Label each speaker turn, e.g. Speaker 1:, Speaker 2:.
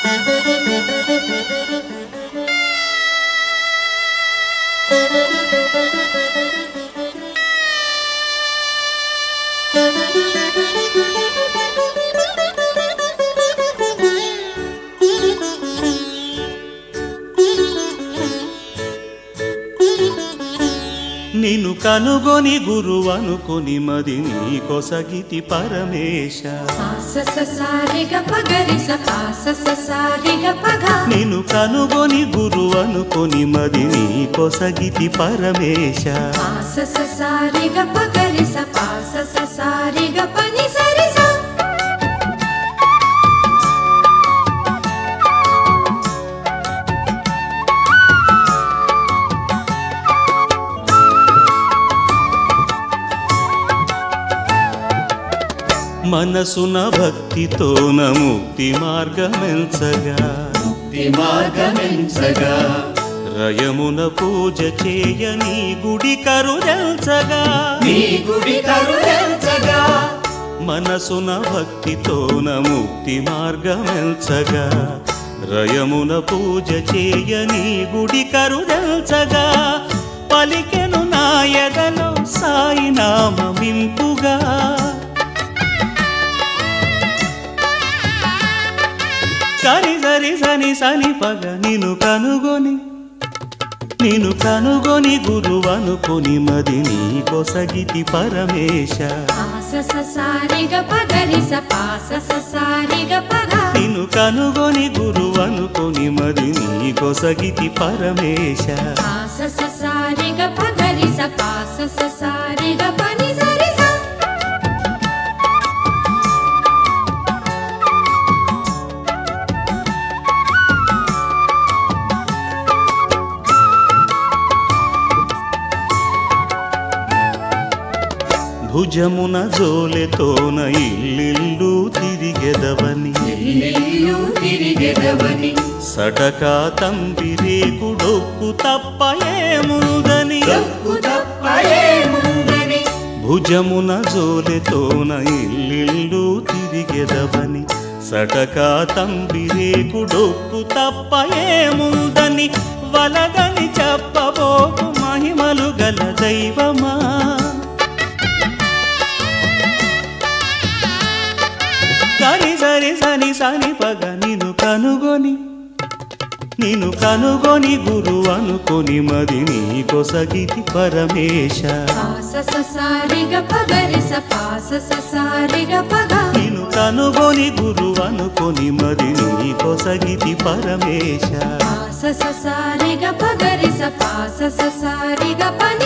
Speaker 1: నిన్ను కనుగొని గురువు అనుకొని మది నీ కొసగితి పరమేశ నిన్ను కనుగొని గురువు అనుకొని మది నీ కొసగితి పరమేశ మనసున భక్తితోన ముక్తి మార్గమెంచగా
Speaker 2: మార్గమెంచగా
Speaker 1: రయమున పూజ చేయని గుడి కరుదెల్చగా
Speaker 2: నీ గుడి కరుణించగా
Speaker 1: మనసున భక్తితోన ముక్తి మార్గమెంచగా రయమున పూజ చేయని గుడి కరుదెల్చగా పలికెను నాయదలో సాయి నామమింపుగా సరి సరి సని సని పగ నిన్ను కనుగొని నిన్ను కనుగొని గురువనుకొని మది నీ కొసగితి పరమేశ నిన్ను కనుగొని గురువనుకొని మది నీ కొసగితి పరమేశ భుజమున జోలెతోన ఇల్లిల్లు తిరిగెదవని
Speaker 2: ఇల్లు తిరిగెదవని
Speaker 1: సటకా తంబిరేకు డొక్కు తప్ప ఏముందని
Speaker 2: తప్పు తప్ప ఏముందని
Speaker 1: భుజమున జోలెతోన ఇల్లిల్లు తిరిగెదవని సటకా తంబిరేకు డొక్కు తప్ప ఏముందని వలదని చెప్పబోకు మహిమలు గల దైవమా సరి సరి సని సని పగ నిన్ను కనుగొని నిన్ను కనుగొని గురు అనుకొని మది నీ కొసగితి పరమేశ నిన్ను కనుగొని గురు అనుకొని మది నీ కొసగితి పరమేశ
Speaker 3: పాస స సారి గ ప గ రి స పాస స సారి గ ప ని